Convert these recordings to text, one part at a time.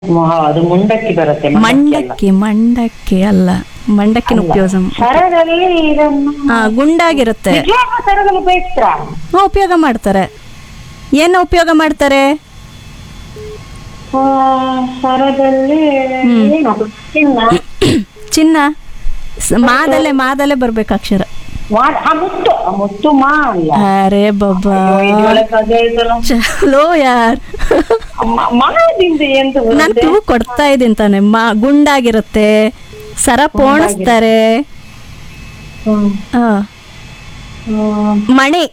ಮ- ಅದು ಮುಂಡಕ್ಕಿ ಬರುತ್ತೆ ಮಂಡಕ್ಕಿ ಅಲ್ಲ. ಮಂಡಕ್ಕಿ ಮಂಡಕ್ಕಿ ಅಲ್ಲ ಮಂಡಕ್ಕಿನ ಉಪಯೋಗ ಸರದಲ್ಲಿ ಇದನ್ನು ಹಾ ಗುಂಡಾಗಿರುತ್ತೆ ನಿಜವಾಗ್ಲೂ ಸರದಲ್ಲಿ ಉಪಯೋಗಿಸ್ತೀರಾ ಹಾ, ಉಪಯೋಗ ಮಾಡ್ತಾರೆ ಏನು ಉಪಯೋಗ ಮಾಡ್ತಾರೆ ಆ, ಸರದಲ್ಲಿ ಏನು ಚಿನ್ನ ಚಿನ್ನ ಸ- ಮಾದಲ್ಲೇ ಮಾದಲ್ಲೇ ಬರ್ಬೇಕು ಅಕ್ಷರ ಮಾ- ಆ, ಮುತ್ತು ಆ, ಮುತ್ತು ಮಾ ಅಲ್ಲ ಅರೆ ಬಾಬಾ ಇದ್ರೊಳಗೆ ಅದೇ ಇದಲ್ಲ. ಚಲೋ ಯಾರ್ ಮ- ಮಾದಿಂದ ಎಂತ ನಾನು ಬರುತ್ತೆ? ತೂ ಕೊಡ್ತಾ ಇದ್ದೀನಿ ತಾನೆ ಮಾ ಗುಂಡಾಗಿರುತ್ತೆ ಸರ ಪೋಣಿಸ್ತಾರೆ ಹ್ಮ್. ಆ, ಹ್ಮ್. ಮಣಿ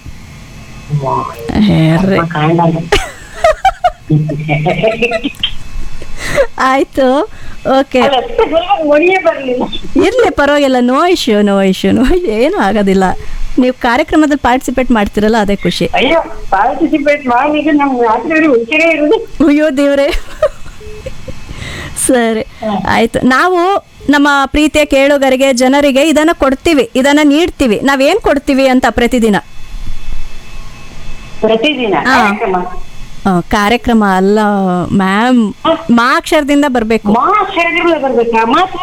ಅರೆ, ಕಾಣಲ್ಲ. ಆಯ್ತು ಓಕೆ ಅಲ್ಲ, ಅಷ್ಟು ಸುಲಭ ಮೊಳಿಯೇ ಬರ್ಲಿಲ್ಲ ಇರ್ಲಿ ಪರವಾಗಿಲ್ಲ no issue no issue no ಏನೂ ಆಗೋದಿಲ್ಲ ನೀವು ಕಾರ್ಯಕ್ರಮದಲ್ಲಿ ಪಾರ್ಟಿಸಿಪೇಟ್ ಮಾಡ್ತಿರಲ್ಲ ಅದೇ ಖುಷಿ ಅಯ್ಯೋ ಪಾರ್ಟಿಸಿಪೇಟ್ ಮಾಡಿದ್ರೆ ನಮ್ಗೆ ರಾತ್ರಿ ಹುಚ್ಚಿರೇ ಇರುದು ಅಯ್ಯೋ ದೇವ್ರೆ ಸರಿ ಆಯ್ತು ನಾವು ನಮ್ಮ ಪ್ರೀತಿಯ ಕೇಳುಗರಿಗೆ ಜನರಿಗೆ ಇದನ್ನ ಕೊಡ್ತೀವಿ ಇದನ್ನ ನೀಡ್ತೀವಿ ನಾವೇನ್ ಕೊಡ್ತೀವಿ ಅಂತ ಪ್ರತಿದಿನ ಪ್ರತಿದಿನ ಹಾ. ಕಾರ್ಯಕ್ರಮ. ಆ, ಕಾರ್ಯಕ್ರಮ ಅಲ್ಲ ಮ್ಯಾಮ್ ಮಾ ಅಕ್ಷರದಿಂದ ಬರಬೇಕು ಮಾ ಶರದಿಗಳು ಬರ್ಬೇಕಾ ಮಾತು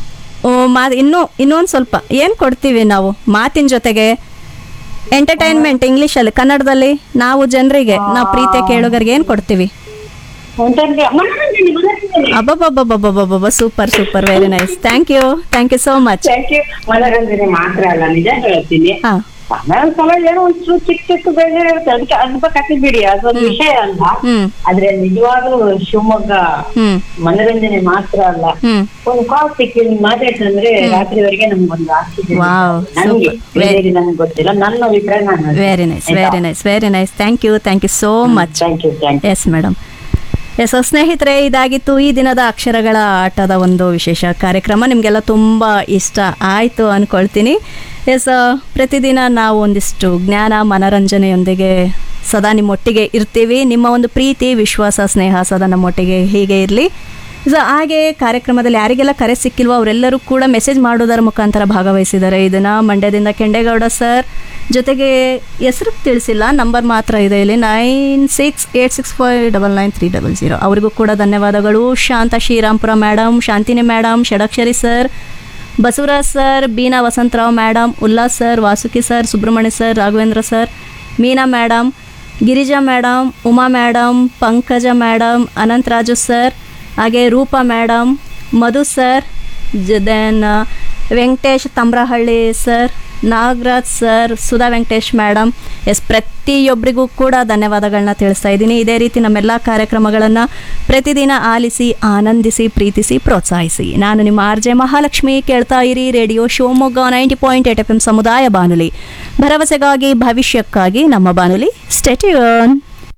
ಮಾ ಇನ್ನೂ ಇನ್ನೊಂದು ಸ್ವಲ್ಪ ಏನು ಕೊಡ್ತೀವಿ ನಾವು ಮಾತಿನ ಜೊತೆಗೆ ಎಂಟರ್ಟೈನ್ಮೆಂಟ್ ಇಂಗ್ಲೀಷಲ್ಲಿ ಕನ್ನಡದಲ್ಲಿ ನಾವು ಜನರಿಗೆ ನಾವು ಪ್ರೀತಿಯ ಕೇಳುಗರಿಗೆ ಏನು ಕೊಡ್ತೀವಿ ಅಂತಂದ್ರೆ ಮನೋರಂಜನೆ ಮನೋರಂಜನೆ ಅಬ್ಬಬ್ಬಬ್ಬಬ್ಬಬ್ಬಬ್ಬ super super very nice thank you thank you so much Thank you. ಮನೋರಂಜನೆ ಮಾತ್ರ ಅಲ್ಲ ನಿಜ ಹೇಳ್ತೀನಿ ಹಾಂ ಒಂದೊಂದ್ ಸಲ ಏನೋ ಒಂಚೂರು ಚಿಕ್ಕ ಚಿಕ್ಕ ಬೇಜಾರ್ ಇರುತ್ತೆ ಅದಕ್ಕೆ ಅದ್ರ ಕತೆ ಬಿಡಿ ಅದೊಂದು ವಿಷಯ ಅಲ್ಲ ಹ್ಮ್ ಆದ್ರೆ ನಿಜವಾಗ್ಲೂ ಶಿವಮೊಗ್ಗ ಹ್ಮ್ ಮನೋರಂಜನೆ ಮಾತ್ರ ಅಲ್ಲ ಹ್ಮ್ ಒಂದು ಕಾಲ್ ಸಿಕ್ಕಿ ಮಾತಾಡ್ತಂದ್ರೆ ರಾತ್ರಿವರೆಗೆ ನಮ್ಗೊಂದು ಆಕ್ಸಿಜನ್ Wow, ನನ್ಗೆ super. ಬೇರೆ ನನ್ಗೆ ಗೊತ್ತಿಲ್ಲ ನನ್ನ ಅಭಿಪ್ರಾಯ ನಾನು very nice very nice very nice thank you thank you so much thank you thanks madam yes ಸ್ನೇಹಿತರೆ ಇದಾಗಿತ್ತು ಈ ದಿನದ ಅಕ್ಷರಗಳ ಆಟದ ಒಂದು ವಿಶೇಷ ಕಾರ್ಯಕ್ರಮ ನಿಮಗೆಲ್ಲ ತುಂಬ ಇಷ್ಟ ಆಯಿತು ಅಂದ್ಕೊಳ್ತೀನಿ ಎಸ್ ಪ್ರತಿದಿನ ನಾವು ಒಂದಿಷ್ಟು ಜ್ಞಾನ ಮನರಂಜನೆಯೊಂದಿಗೆ ಸದಾ ನಿಮ್ಮೊಟ್ಟಿಗೆ ಇರ್ತೀವಿ ನಿಮ್ಮ ಒಂದು ಪ್ರೀತಿ ವಿಶ್ವಾಸ ಸ್ನೇಹ ಸದಾ ನಮ್ಮೊಟ್ಟಿಗೆ ಹೀಗೆ ಇರಲಿ ಸೊ ಹಾಗೆ ಕಾರ್ಯಕ್ರಮದಲ್ಲಿ ಯಾರಿಗೆಲ್ಲ ಕರೆ ಸಿಕ್ಕಿಲ್ವೋ ಅವರೆಲ್ಲರೂ ಕೂಡ ಮೆಸೇಜ್ ಮಾಡೋದರ ಮುಖಾಂತರ ಭಾಗವಹಿಸಿದ್ದಾರೆ ಇದನ್ನು ಮಂಡ್ಯದಿಂದ ಕೆಂಡೇಗೌಡ ಸರ್ ಜೊತೆಗೆ ಹೆಸರು ತಿಳಿಸಿಲ್ಲ ನಂಬರ್ ಮಾತ್ರ ಇದೆ ಇಲ್ಲಿ nine six eight six five double nine three double zero ಅವರಿಗೂ ಕೂಡ ಧನ್ಯವಾದಗಳು Shanta Srirampura madam Shantini madam Shadakshari sir Basavaraj sir Beena Vasantrao madam Ullas sir Vasuki sir Subrahmanya sir Raghavendra sir Meena madam Girija madam Uma madam Pankaja madam Anantharaju sir ಹಾಗೆ Roopa madam Madhu sir then Venkatesh Tamrahalli sir Nagaraj sir Sudha Venkatesh madam yes ಪ್ರತಿಯೊಬ್ಬರಿಗೂ ಕೂಡ ಧನ್ಯವಾದಗಳನ್ನ ತಿಳಿಸ್ತಾ ಇದ್ದೀನಿ ಇದೇ ರೀತಿ ನಮ್ಮೆಲ್ಲ ಕಾರ್ಯಕ್ರಮಗಳನ್ನು ಪ್ರತಿದಿನ ಆಲಿಸಿ ಆನಂದಿಸಿ ಪ್ರೀತಿಸಿ ಪ್ರೋತ್ಸಾಹಿಸಿ ನಾನು ನಿಮ್ಮ ಆರ್ ಜೆ ಮಹಾಲಕ್ಷ್ಮಿ ಕೇಳ್ತಾ ಇರಿ radio Shivamogga ninety point eight F M ಸಮುದಾಯ ಬಾನುಲಿ ಭರವಸೆಗಾಗಿ ಭವಿಷ್ಯಕ್ಕಾಗಿ ನಮ್ಮ ಬಾನುಲಿ ಸ್ಟೆಟಿಯನ್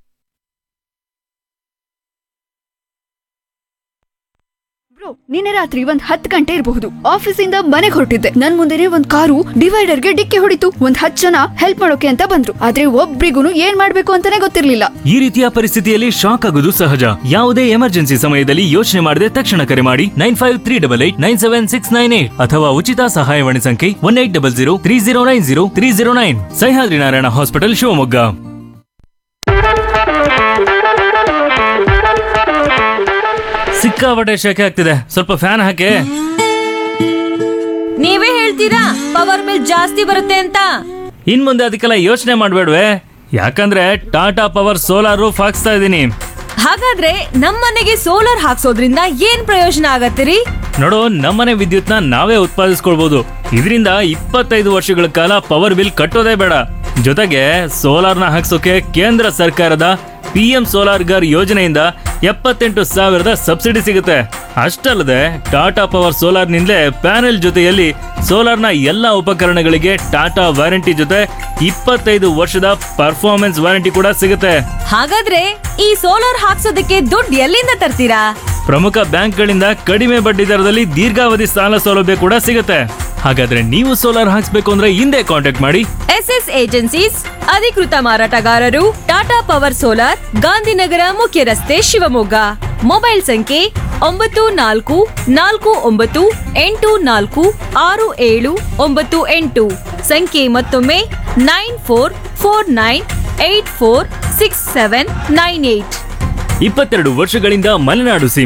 ಬ್ರೋ ನಿನ್ನೆ ರಾತ್ರಿ ಒಂದ್ ಹತ್ತು ಗಂಟೆ ಇರಬಹುದು ಆಫೀಸಿಂದ ಮನೆಗೆ ಹೊರಟಿದ್ದೆ ನನ್ ಮುಂದೆನೆ ಒಂದ್ ಕಾರು ಡಿವೈಡರ್ಗೆ ಡಿಕ್ಕಿ ಹೊಡಿತು ಒಂದ್ ಹತ್ತು ಜನ ಹೆಲ್ಪ್ ಮಾಡೋಕೆ ಅಂತ ಬಂದ್ರು ಆದ್ರೆ ಒಬ್ರಿಗೂ ಏನ್ ಮಾಡ್ಬೇಕು ಅಂತಾನೆ ಗೊತ್ತಿರ್ಲಿಲ್ಲ ಈ ರೀತಿಯ ಪರಿಸ್ಥಿತಿಯಲ್ಲಿ ಶಾಕ್ ಆಗುವುದು ಸಹಜ ಯಾವುದೇ ಎಮರ್ಜೆನ್ಸಿ ಸಮಯದಲ್ಲಿ ಯೋಚನೆ ಮಾಡದೆ ತಕ್ಷಣ ಕರೆ ಮಾಡಿ nine five three double eight nine seven six nine eight ಅಥವಾ ಉಚಿತ ಸಹಾಯವಾಣಿ ಸಂಖ್ಯೆ one eight double zero three zero nine zero three zero nine Sahyadri Narayana hospital Shivamogga ಸಿಕ್ಕಾಪಟ್ಟೆ ಶೆಕೆ ಆಗ್ತಿದೆ ಸ್ವಲ್ಪ ಫ್ಯಾನ್ ಹಾಕಿ ನೀವೇ ಹೇಳ್ತೀರಾ ಪವರ್ ಬಿಲ್ ಜಾಸ್ತಿ ಬರುತ್ತೆ ಅಂತ ಇನ್ ಮುಂದೆ ಅದಕ್ಕೆಲ್ಲ ಯೋಚನೆ ಮಾಡ್ಬೇಡ್ವೆ ಯಾಕಂದ್ರೆ ಟಾಟಾ ಪವರ್ ಸೋಲಾರ್ ರೂಫ್ ಹಾಕ್ಸ್ತಾ ಇದ್ದೀನಿ ಹಾಗಾದ್ರೆ ನಮ್ಮನೆಗೆ ಸೋಲಾರ್ ಹಾಕ್ಸೋದ್ರಿಂದ ಏನ್ ಪ್ರಯೋಜನ ಆಗತ್ತಿರಿ ನೋಡು ನಮ್ಮನೆ ವಿದ್ಯುತ್ನ ನಾವೇ ಉತ್ಪಾದಿಸ್ಕೊಳ್ಬಹುದು ಇದರಿಂದ ಇಪ್ಪತ್ತೈದು ವರ್ಷಗಳ ಕಾಲ ಪವರ್ ಬಿಲ್ ಕಟ್ಟೋದೇ ಬೇಡ ಜೊತೆಗೆ ಸೋಲಾರ್ನ ಹಾಕ್ಸೋಕೆ ಕೇಂದ್ರ ಸರ್ಕಾರದ ಪಿ ಎಂ ಸೋಲಾರ್ ಗರ್ ಯೋಜನೆಯಿಂದ ಎಪ್ಪತ್ತೆಂಟು ಸಾವಿರದ ಸಬ್ಸಿಡಿ ಸಿಗುತ್ತೆ ಅಷ್ಟಲ್ಲದೆ ಟಾಟಾ ಪವರ್ ಸೋಲಾರ್ನಿಂದಲೇ ಪ್ಯಾನೆಲ್ ಜೊತೆಯಲ್ಲಿ ಸೋಲಾರ್ನ ಎಲ್ಲ ಉಪಕರಣಗಳಿಗೆ ಟಾಟಾ ವಾರಂಟಿ ಜೊತೆ ಇಪ್ಪತ್ತೈದು ವರ್ಷದ ಪರ್ಫಾರ್ಮೆನ್ಸ್ ವಾರಂಟಿ ಕೂಡ ಸಿಗುತ್ತೆ ಹಾಗಾದ್ರೆ ಈ ಸೋಲಾರ್ ಹಾಕ್ಸೋದಕ್ಕೆ ದುಡ್ಡು ಎಲ್ಲಿಂದ ತರ್ತೀರಾ ಪ್ರಮುಖ ಬ್ಯಾಂಕ್ಗಳಿಂದ ಕಡಿಮೆ ಬಡ್ಡಿ ದರದಲ್ಲಿ ದೀರ್ಘಾವಧಿ ಸಾಲ ಸೌಲಭ್ಯ ಕೂಡ ಸಿಗುತ್ತೆ ಹಾಗಾದ್ರೆ ನೀವು ಸೋಲಾರ್ ಹಾಕ್ಸ್ಬೇಕು ಅಂದ್ರೆ ಹಿಂದೆ ಕಾಂಟ್ಯಾಕ್ಟ್ ಮಾಡಿ ಎಸ್ ಎಸ್ ಏಜೆನ್ಸೀಸ್ ಅಧಿಕೃತ ಮಾರಾಟಗಾರರು ಟಾಟಾ ಪವರ್ ಸೋಲಾರ್ ಗಾಂಧಿನಗರ ಮುಖ್ಯ ರಸ್ತೆ ಶಿವಮೊಗ್ಗ ಮೊಬೈಲ್ ಸಂಖ್ಯೆ ಒಂಬತ್ತು ನಾಲ್ಕು ನಾಲ್ಕು ಒಂಬತ್ತು ಎಂಟು ನಾಲ್ಕು ಆರು ಏಳು ಒಂಬತ್ತು ಎಂಟು ಸಂಖ್ಯೆ ಮತ್ತೊಮ್ಮೆ nine four four nine eight four six seven nine eight ಇಪ್ಪತ್ತೆರಡು ವರ್ಷಗಳಿಂದ ಮಲೆನಾಡು ಸೀಮೆ